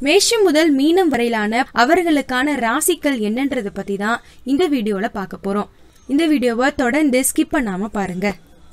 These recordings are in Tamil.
மேஷம் முதல் மீனம் வரையிலான அவர்களுக்கான ராசிகள் என்னன்றத பத்தி தான் இந்த வீடியோல பார்க்க போறோம் இந்த வீடியோவை தொடர்ந்து ஸ்கிப் பண்ணாம பாருங்க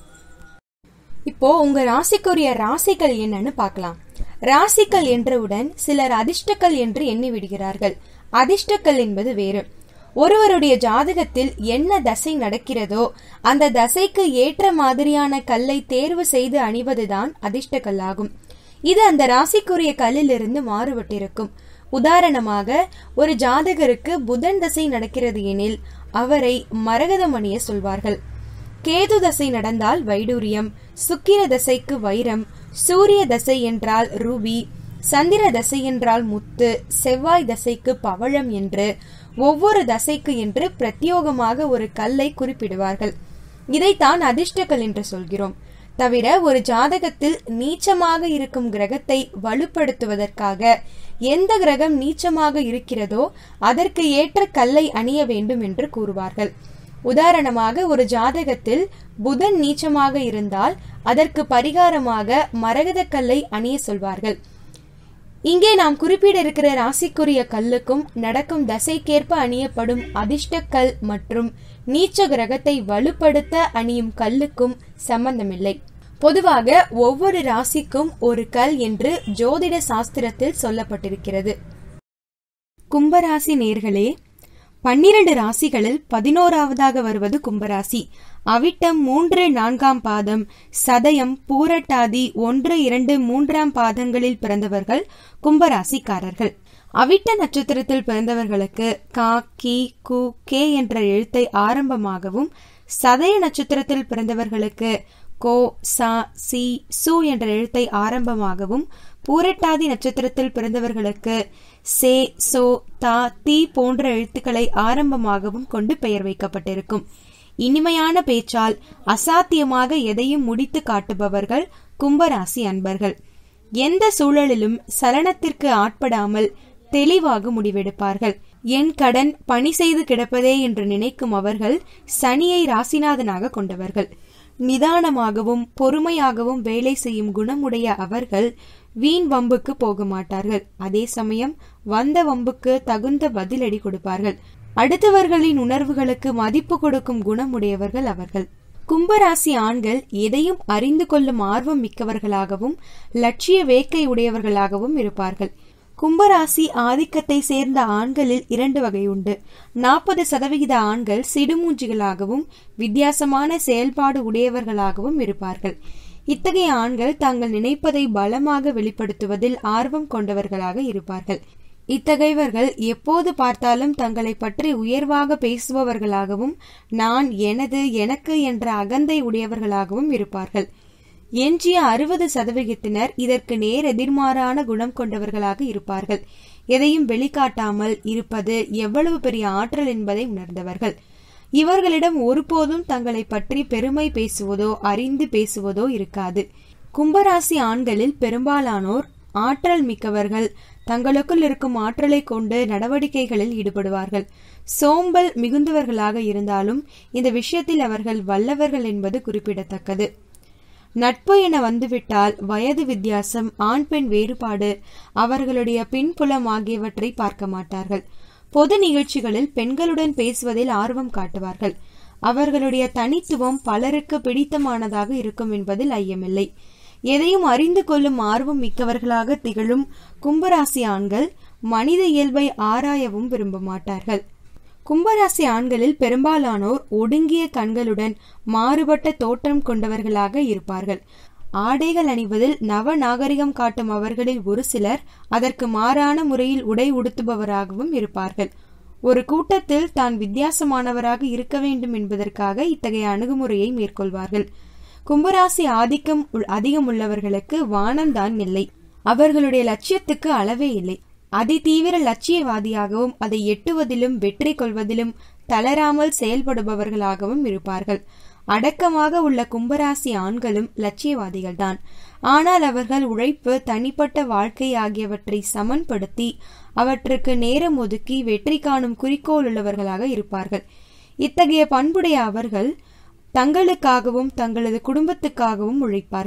இப்போ உங்க ராசிக்குரிய ராசிகள் என்னன்னு பார்க்கலாம் ராசிகள் என்றவுடன் சிலர் அதிர்ஷ்டக்கல் என்று எண்ணி விடுகிறார்கள் அதிர்ஷ்டக்கல் என்பது வேறு ஒருவருடைய ஜாதகத்தில் என்ன தசை நடக்கிறதோ அந்த தசைக்கு ஏற்ற மாதிரியான கல்லை தேர்வு செய்து அணிவதுதான் அதிர்ஷ்டக்கல்லாகும் இது அந்த ராசிக்குரிய கல்லிலிருந்து மாறுபட்டிருக்கும் உதாரணமாக ஒரு ஜாதகருக்கு புதன் தசை நடக்கிறது எனில் அவரை மரகதம் அணிய சொல்வார்கள் கேது தசை நடந்தால் வைடூரியம் சுக்கிர தசைக்கு வைரம் சூரிய தசை என்றால் ரூபி சந்திர தசை என்றால் முத்து செவ்வாய் தசைக்கு பவழம் என்று ஒவ்வொரு தசைக்கு என்று பிரத்யோகமாக ஒரு கல்லை குறிப்பிடுவார்கள் இதைத்தான் அதிர்ஷ்டக்கல் என்று சொல்கிறோம் தவிர ஒரு ஜாதகத்தில் நீச்சமாக இருக்கும் கிரகத்தை வலுப்படுத்துவதற்காக எந்த கிரகம் நீச்சமாக இருக்கிறதோ அதற்கு ஏற்ற கல்லை அணிய வேண்டும் என்று கூறுவார்கள் உதாரணமாக ஒரு ஜாதகத்தில் புதன் நீச்சமாக இருந்தால் அதற்கு பரிகாரமாக மரகத கல்லை அணிய சொல்வார்கள் இங்கே நாம் குறிப்பிட இருக்கிற ராசிக்குரிய கல்லுக்கும் நடக்கும் தசைக்கேற்ப அணியப்படும் அதிர்ஷ்டக்கல் மற்றும் நீச்ச கிரகத்தை வலுப்படுத்த அணியும் கல்லுக்கும் சம்பந்தமில்லை பொதுவாக ஒவ்வொரு ராசிக்கும் ஒரு கல் என்று ஜோதிட சாஸ்திரத்தில் சொல்லப்பட்டிருக்கிறது கும்பராசி நேர்களே பன்னிரண்டு ராசிகளில் பதினோராவதாக வருவது கும்பராசி அவிட்டம் மூன்று நான்காம் பாதம் சதயம் பூரட்டாதி ஒன்று இரண்டு மூன்றாம் பாதங்களில் பிறந்தவர்கள் கும்பராசிக்காரர்கள் அவிட்ட நட்சத்திரத்தில் பிறந்தவர்களுக்கு கா கி கு கே என்ற எழுத்தை ஆரம்பமாகவும் சதய நட்சத்திரத்தில் பிறந்தவர்களுக்கு கோ சா சி சு என்ற எழுத்தை ஆரம்பமாகவும் பூரட்டாதி நட்சத்திரத்தில் பிறந்தவர்களுக்கு சே சோ தா தி போன்ற எழுத்துக்களை ஆரம்பமாகவும் கொண்டு பெயர் வைக்கப்பட்டிருக்கும் இனிமையான பேச்சால் அசாத்தியமாக எதையும் முடித்து காட்டுபவர்கள் கும்பராசி அன்பர்கள் எந்த சூழலிலும் சலனத்திற்கு ஆட்படாமல் தெளிவாக முடிவெடுப்பார்கள் என் கடன் பணி செய்து கிடப்பதே என்று நினைக்கும் அவர்கள் சனியை ராசிநாதனாக கொண்டவர்கள் நிதானமாகவும் பொறுமையாகவும் வேலை செய்யும் குணமுடைய அவர்கள் வீண் வம்புக்கு போக மாட்டார்கள் அதே சமயம் வந்த வம்புக்கு தகுந்த பதிலடி கொடுப்பார்கள் அடுத்தவர்களின் உணர்வுகளுக்கு மதிப்பு கொடுக்கும் குணமுடையவர்கள் அவர்கள் கும்பராசி ஆண்கள் எதையும் அறிந்து கொள்ளும் ஆர்வம் மிக்கவர்களாகவும் லட்சிய வேக்கை உடையவர்களாகவும் இருப்பார்கள் கும்பராசி ஆதிக்கத்தை சேர்ந்த ஆண்களில் இரண்டு வகை உண்டு நாற்பது சதவிகித ஆண்கள் சிடுமூஞ்சிகளாகவும் வித்தியாசமான செயல்பாடு உடையவர்களாகவும் இருப்பார்கள் இத்தகைய ஆண்கள் தாங்கள் நினைப்பதை பலமாக வெளிப்படுத்துவதில் ஆர்வம் கொண்டவர்களாக இருப்பார்கள் இத்தகையவர்கள் எப்போது பார்த்தாலும் தங்களை பற்றி உயர்வாக பேசுபவர்களாகவும் நான் எனது எனக்கு என்ற அகந்தை உடையவர்களாகவும் இருப்பார்கள் எஞ்சிய அறுபது சதவிகிதத்தினர் இதற்கு நேர் எதிர்மாறான குணம் கொண்டவர்களாக இருப்பார்கள் எதையும் வெளிக்காட்டாமல் இருப்பது எவ்வளவு பெரிய ஆற்றல் என்பதை உணர்ந்தவர்கள் இவர்களிடம் ஒருபோதும் தங்களை பற்றி பெருமை பேசுவதோ அறிந்து பேசுவதோ இருக்காது கும்பராசி ஆண்களில் பெரும்பாலானோர் ஆற்றல் மிக்கவர்கள் தங்களுக்குள் இருக்கும் ஆற்றலை கொண்டு நடவடிக்கைகளில் ஈடுபடுவார்கள் சோம்பல் மிகுந்தவர்களாக இருந்தாலும் இந்த விஷயத்தில் அவர்கள் வல்லவர்கள் என்பது குறிப்பிடத்தக்கது நட்பு என வந்துவிட்டால் வயது வித்தியாசம் ஆண் பெண் வேறுபாடு அவர்களுடைய பின்புலம் ஆகியவற்றை பார்க்க மாட்டார்கள் பொது நிகழ்ச்சிகளில் பெண்களுடன் பேசுவதில் ஆர்வம் காட்டுவார்கள் அவர்களுடைய தனித்துவம் பலருக்கு பிடித்தமானதாக இருக்கும் என்பதில் ஐயமில்லை எதையும் அறிந்து கொள்ளும் ஆர்வம் மிக்கவர்களாக திகழும் கும்பராசி ஆண்கள் மனித இயல்பை ஆராயவும் விரும்ப மாட்டார்கள் கும்பராசி ஆண்களில் பெரும்பாலானோர் ஒடுங்கிய கண்களுடன் மாறுபட்ட தோற்றம் கொண்டவர்களாக இருப்பார்கள் ஆடைகள் அணிவதில் நவ நாகரிகம் காட்டும் அவர்களில் ஒரு சிலர் அதற்கு மாறான முறையில் உடை உடுத்துபவராகவும் இருப்பார்கள் ஒரு கூட்டத்தில் தான் வித்தியாசமானவராக இருக்க வேண்டும் என்பதற்காக இத்தகைய அணுகுமுறையை மேற்கொள்வார்கள் கும்பராசி ஆதிக்கம் அதிகம் உள்ளவர்களுக்கு வானம்தான் இல்லை அவர்களுடைய லட்சியத்துக்கு அளவே இல்லை அதிதீவிர லட்சியவாதியாகவும் அதை எட்டுவதிலும் வெற்றி கொள்வதிலும் தளராமல் செயல்படுபவர்களாகவும் இருப்பார்கள் அடக்கமாக உள்ள கும்பராசி ஆண்களும் லட்சியவாதிகள்தான் ஆனால் அவர்கள் உழைப்பு தனிப்பட்ட வாழ்க்கை ஆகியவற்றை சமன்படுத்தி அவற்றுக்கு நேரம் ஒதுக்கி வெற்றி காணும் குறிக்கோள் உள்ளவர்களாக இருப்பார்கள் இத்தகைய பண்புடைய அவர்கள் தங்களுக்காகவும் தங்களது குடும்பத்துக்காகவும் உழைப்பார்கள்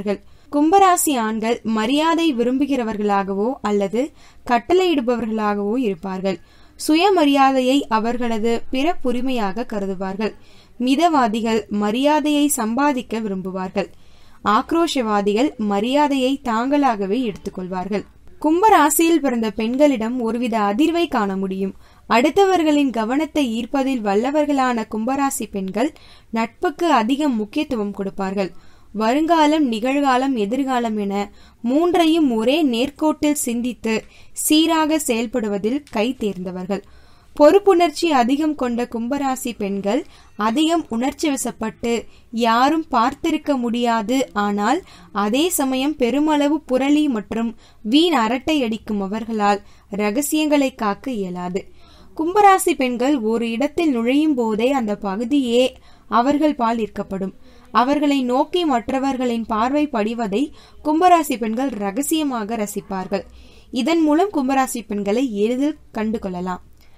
கும்பராசி ஆண்கள் மரியாதை விரும்புகிறவர்களாகவோ அல்லது கட்டளையிடுபவர்களாகவோ இருப்பார்கள் சுயமரியாதையை அவர்களது பிறப்புரிமையாக கருதுவார்கள் மிதவாதிகள் மரியாதையை சம்பாதிக்க விரும்புவார்கள் ஆக்ரோஷவாதிகள் மரியாதையை தாங்களாகவே எடுத்துக்கொள்வார்கள் கும்பராசியில் பிறந்த பெண்களிடம் ஒருவித அதிர்வை காண முடியும் அடுத்தவர்களின் கவனத்தை ஈர்ப்பதில் வல்லவர்களான கும்பராசி பெண்கள் நட்புக்கு அதிக முக்கியத்துவம் கொடுப்பார்கள் வருங்காலம் நிகழ்காலம் எதிர்காலம் என மூன்றையும் ஒரே நேர்கோட்டில் சிந்தித்து சீராக செயல்படுவதில் கை தேர்ந்தவர்கள் பொறுப்புணர்ச்சி அதிகம் கொண்ட கும்பராசி பெண்கள் அதிகம் உணர்ச்சி வசப்பட்டு யாரும் பார்த்திருக்க முடியாது ஆனால் அதே சமயம் பெருமளவு புரளி மற்றும் வீண் அரட்டை அடிக்கும் அவர்களால் ரகசியங்களை காக்க இயலாது கும்பராசி பெண்கள் ஒரு இடத்தில் நுழையும் போதே அந்த பகுதியே அவர்கள் பால் ஈர்க்கப்படும் அவர்களை நோக்கி மற்றவர்களின் பார்வை படிவதை கும்பராசி பெண்கள் ரகசியமாக ரசிப்பார்கள் இதன் மூலம் கும்பராசி பெண்களை எளிதில் கண்டு கொள்ளலாம்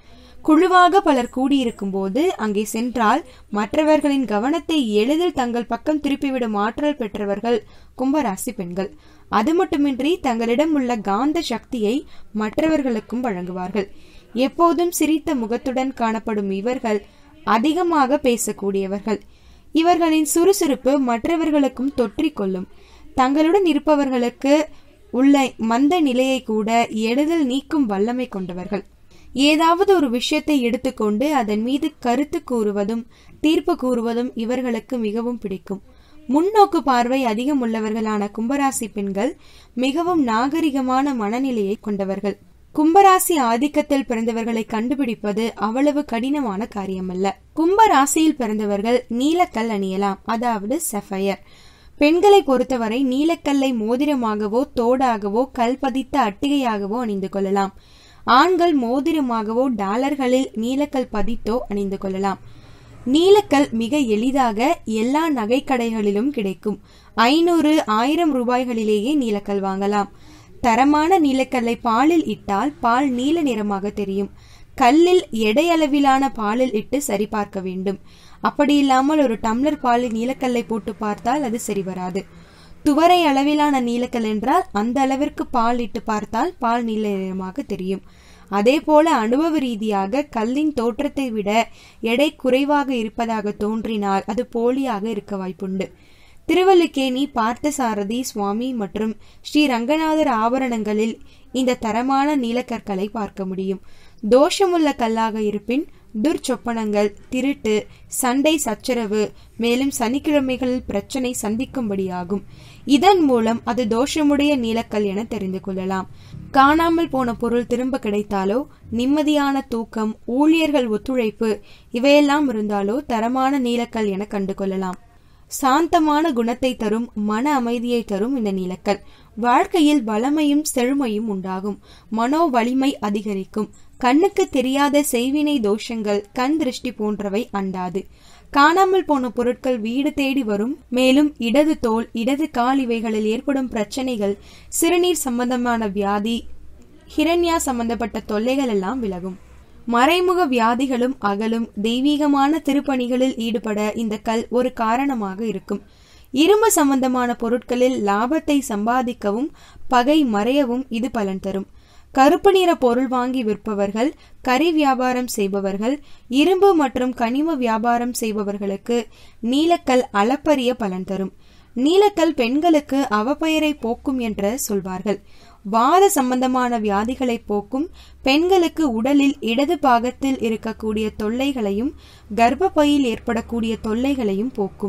குழுவாக பலர் கூடியிருக்கும் போது அங்கே சென்றால் மற்றவர்களின் கவனத்தை எளிதில் தங்கள் பக்கம் திருப்பிவிடும் ஆற்றல் பெற்றவர்கள் கும்பராசி பெண்கள் அது மட்டுமின்றி தங்களிடம் உள்ள காந்த சக்தியை மற்றவர்களுக்கும் வழங்குவார்கள் எப்போதும் சிரித்த முகத்துடன் காணப்படும் இவர்கள் அதிகமாக பேசக்கூடியவர்கள் இவர்களின் சுறுசுறுப்பு மற்றவர்களுக்கும் தொற்றிக்கொள்ளும் தங்களுடன் இருப்பவர்களுக்கு உள்ள மந்த நிலையை கூட எளிதில் நீக்கும் வல்லமை கொண்டவர்கள் ஏதாவது ஒரு விஷயத்தை எடுத்துக்கொண்டு அதன் மீது கருத்து கூறுவதும் தீர்ப்பு கூறுவதும் இவர்களுக்கு மிகவும் பிடிக்கும் முன்னோக்கு பார்வை அதிகம் உள்ளவர்களான கும்பராசி பெண்கள் மிகவும் நாகரிகமான மனநிலையை கொண்டவர்கள் கும்பராசி ஆதிக்கத்தில் பிறந்தவர்களை கண்டுபிடிப்பது அவ்வளவு கடினமான காரியமல்ல கும்பராசியில் பிறந்தவர்கள் நீலக்கல் அணியலாம் அதாவது செஃபயர் பெண்களை பொறுத்தவரை நீலக்கல்லை மோதிரமாகவோ தோடாகவோ கல் பதித்த அட்டிகையாகவோ அணிந்து கொள்ளலாம் ஆண்கள் மோதிரமாகவோ டாலர்களில் நீலக்கல் பதித்தோ அணிந்து கொள்ளலாம் நீலக்கல் மிக எளிதாக எல்லா நகைக்கடைகளிலும் கிடைக்கும் ஐநூறு ஆயிரம் ரூபாய்களிலேயே நீலக்கல் வாங்கலாம் தரமான நீலக்கல்லை பாலில் இட்டால் பால் நீல நிறமாக தெரியும் கல்லில் எடை அளவிலான பாலில் இட்டு சரிபார்க்க வேண்டும் அப்படி இல்லாமல் ஒரு டம்ளர் பாலில் நீலக்கல்லை போட்டு பார்த்தால் அது சரி வராது துவரை அளவிலான நீலக்கல் என்றால் அந்த அளவிற்கு பால் இட்டு பார்த்தால் பால் நீல நிறமாக தெரியும் அதே போல அனுபவ ரீதியாக கல்லின் தோற்றத்தை விட எடை குறைவாக இருப்பதாக தோன்றினால் அது போலியாக இருக்க வாய்ப்புண்டு திருவல்லிக்கேணி பார்த்தசாரதி சுவாமி மற்றும் ஸ்ரீ ரங்கநாதர் ஆபரணங்களில் இந்த தரமான நீலக்கற்களை பார்க்க முடியும் தோஷமுள்ள கல்லாக இருப்பின் துர்ச்சொப்பனங்கள் திருட்டு சண்டை சச்சரவு மேலும் சனிக்கிழமைகளில் பிரச்சனை சந்திக்கும்படியாகும் இதன் மூலம் அது தோஷமுடைய நீலக்கல் என தெரிந்து கொள்ளலாம் காணாமல் போன பொருள் திரும்ப கிடைத்தாலோ நிம்மதியான தூக்கம் ஊழியர்கள் ஒத்துழைப்பு இவையெல்லாம் இருந்தாலோ தரமான நீலக்கல் என கண்டு கொள்ளலாம் சாந்தமான குணத்தை தரும் மன அமைதியை தரும் இந்த நீலக்கல் வாழ்க்கையில் வளமையும் செழுமையும் உண்டாகும் மனோ வலிமை அதிகரிக்கும் கண்ணுக்கு தெரியாத செய்வினை தோஷங்கள் கண் திருஷ்டி போன்றவை அண்டாது காணாமல் போன பொருட்கள் வீடு தேடி வரும் மேலும் இடது தோல் இடது கால் இவைகளில் ஏற்படும் பிரச்சனைகள் சிறுநீர் சம்பந்தமான வியாதி ஹிரண்யா சம்பந்தப்பட்ட தொல்லைகள் எல்லாம் விலகும் மறைமுக வியாதிகளும் அகலும் தெய்வீகமான திருப்பணிகளில் ஈடுபட இந்த கல் ஒரு காரணமாக இருக்கும் இரும்பு சம்பந்தமான பொருட்களில் லாபத்தை சம்பாதிக்கவும் பகை மறையவும் இது பலன் தரும் கருப்பு நிற பொருள் வாங்கி விற்பவர்கள் கறி வியாபாரம் செய்பவர்கள் இரும்பு மற்றும் கனிம வியாபாரம் செய்பவர்களுக்கு நீலக்கல் அளப்பரிய பலன் தரும் நீலக்கல் பெண்களுக்கு அவப்பெயரை போக்கும் என்று சொல்வார்கள் வாத சம்பந்தமான வியாதிகளை போக்கும் பெண்களுக்கு உடலில் இடது பாகத்தில் இருக்கக்கூடிய தொல்லைகளையும் கர்ப்பப்பையில் ஏற்படக்கூடிய தொல்லைகளையும் போக்கும்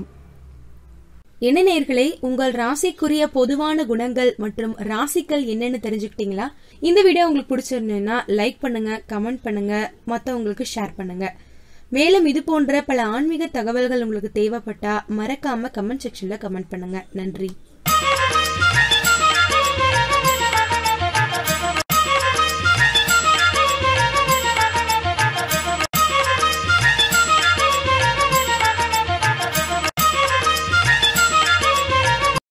என்ன நேர்களே உங்கள் ராசிக்குரிய பொதுவான குணங்கள் மற்றும் ராசிகள் என்னன்னு தெரிஞ்சுக்கிட்டீங்களா இந்த வீடியோ உங்களுக்கு பிடிச்சிருந்ததுன்னா லைக் பண்ணுங்க கமெண்ட் பண்ணுங்க மற்றவங்களுக்கு ஷேர் பண்ணுங்க மேலும் இது போன்ற பல ஆன்மீக தகவல்கள் உங்களுக்கு தேவைப்பட்டா மறக்காம கமெண்ட் செக்ஷன்ல கமெண்ட் பண்ணுங்க நன்றி